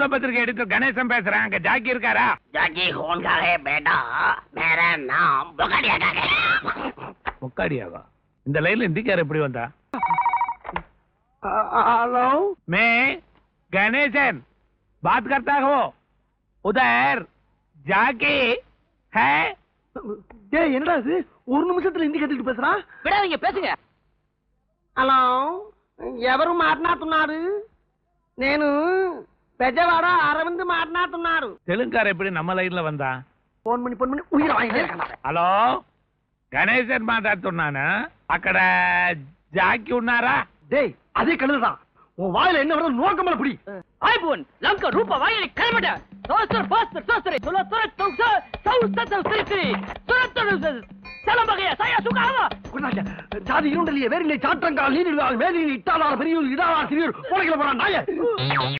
ஆனந்த பத்திரிகை எடுத்து கணேசன் பேசுறேன் அங்க ஜாக்கி இருக்காரா जाकी कौन का है बेटा मेरा नाम बकरिया का है முக்காடியாவா இந்த லைன்ல இந்திக்கார எப்படி வந்தா ஹலோ मैं गणेशन बात करता हूँ उधर जाके है டேய் என்னடா இது ஒரு நிமிஷத்துல ஹிந்தி கத்துக்கிட்டு பேசுறான் விடாதீங்க பேசுங்க హలో ఎవరు మాట్లాడుతున్నారు నేను పెద్దవాడ అరవింద్ మాట్లాడుతున్నారు தெலுங்கார எப்படி நம்ம லைன்ல வந்தா ఫోన్ మణి ఫోన్ మణి ఉయ్య వాయినే హలో గణేశన్ మాట్లాడుతున్నాను అక్కడ జాకి ఉన్నారా டேய் அதே கழுதுதான் உன் வாயில என்ன வருது நோக்கமல புடி ஐபோன் லங்க ரூப வாயிலை கல்மட சோசர் பாஸ்தர் சோசரை சுல துர தௌச சௌச சௌசரி சுர துர சலம்பகைய சயா சுகாவா குண்டாச்சா, ஜாதி இருண்டலிய வேறில்லை சாற்றங்கால் நீரிடுவாள் மேலில் இட்டாளார் பெரியூர் இடாளார் சிறியூர் உலகில போறான் நாய